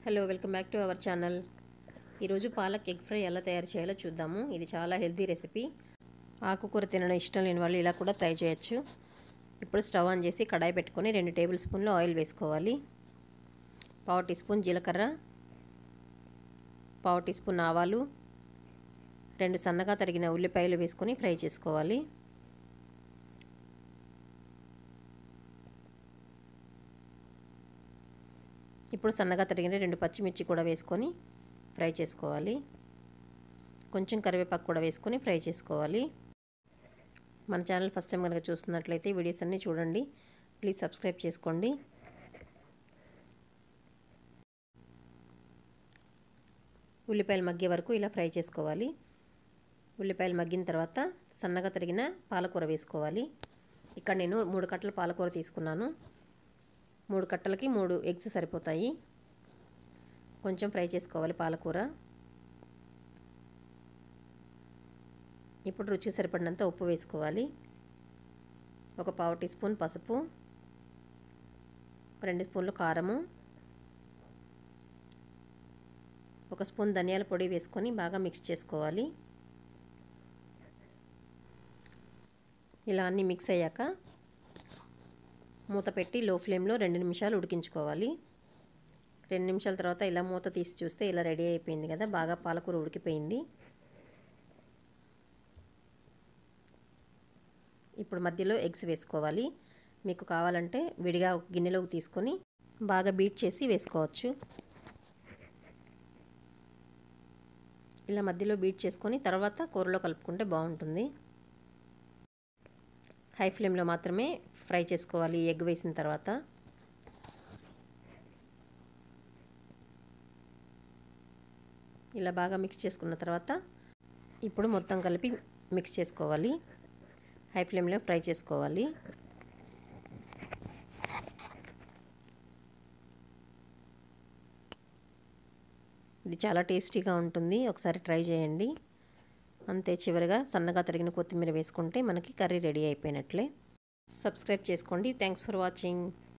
hello welcome back to our channel ఈరోజు palak egg fry ఎలా తయారు చేయాలో చూద్దాము ఇది చాలా హెల్తీ రెసిపీ ఆకుకూర తినడం ఇష్టం లేని వాళ్ళు ఇలా కూడా ట్రై చేయొచ్చు ఇప్పుడు స్టవ్ ఆన్ చేసి కడాయి పెట్టుకొని రెండు టేబుల్ స్పూన్లు ఆయిల్ వేసుకోవాలి పావు టీ స్పూన్ జీలకర్ర పావు టీ స్పూన్ ఆవాలు రెండు సన్నగా తరిగిన ఉల్లిపాయలు వేసుకొని ఫ్రై చేసుకోవాలి ఇప్పుడు సన్నగా తరిగిన రెండు పచ్చిమిర్చి కూడా వేసుకొని ఫ్రై చేసుకోవాలి కొంచెం కరివేపాకు కూడా వేసుకొని ఫ్రై చేసుకోవాలి మన ఛానల్ ఫస్ట్ టైం కనుక చూస్తున్నట్లయితే వీడియోస్ అన్నీ చూడండి ప్లీజ్ సబ్స్క్రైబ్ చేసుకోండి ఉల్లిపాయలు మగ్గే వరకు ఇలా ఫ్రై చేసుకోవాలి ఉల్లిపాయలు మగ్గిన తర్వాత సన్నగా తరిగిన పాలకూర వేసుకోవాలి ఇక్కడ నేను మూడు కట్టల పాలకూర తీసుకున్నాను మూడు కట్టలకి మూడు ఎగ్స్ సరిపోతాయి కొంచెం ఫ్రై చేసుకోవాలి పాలకూర ఇప్పుడు రుచికి సరిపడినంత ఉప్పు వేసుకోవాలి ఒక పావు టీ స్పూన్ పసుపు రెండు స్పూన్లు కారము ఒక స్పూన్ ధనియాల పొడి వేసుకొని బాగా మిక్స్ చేసుకోవాలి ఇలా అన్నీ మిక్స్ అయ్యాక మూత పెట్టి లో ఫ్లేమ్లో రెండు నిమిషాలు ఉడికించుకోవాలి రెండు నిమిషాల తర్వాత ఇలా మూత తీసి చూస్తే ఇలా రెడీ అయిపోయింది కదా బాగా పాలకూర ఉడికిపోయింది ఇప్పుడు మధ్యలో ఎగ్స్ వేసుకోవాలి మీకు కావాలంటే విడిగా ఒక గిన్నెలోకి తీసుకొని బాగా బీట్ చేసి వేసుకోవచ్చు ఇలా మధ్యలో బీట్ చేసుకొని తర్వాత కూరలో కలుపుకుంటే బాగుంటుంది హై ఫ్లేమ్లో మాత్రమే ఫ్రై చేసుకోవాలి ఎగ్ వేసిన తర్వాత ఇలా బాగా మిక్స్ చేసుకున్న తర్వాత ఇప్పుడు మొత్తం కలిపి మిక్స్ చేసుకోవాలి హై ఫ్లేమ్లో ఫ్రై చేసుకోవాలి ఇది చాలా టేస్టీగా ఉంటుంది ఒకసారి ట్రై చేయండి అంతే చివరిగా సన్నగా తరిగిన కొత్తిమీర వేసుకుంటే మనకి కర్రీ రెడీ అయిపోయినట్లే సబ్స్క్రైబ్ చేసుకోండి థ్యాంక్స్ ఫర్ వాచింగ్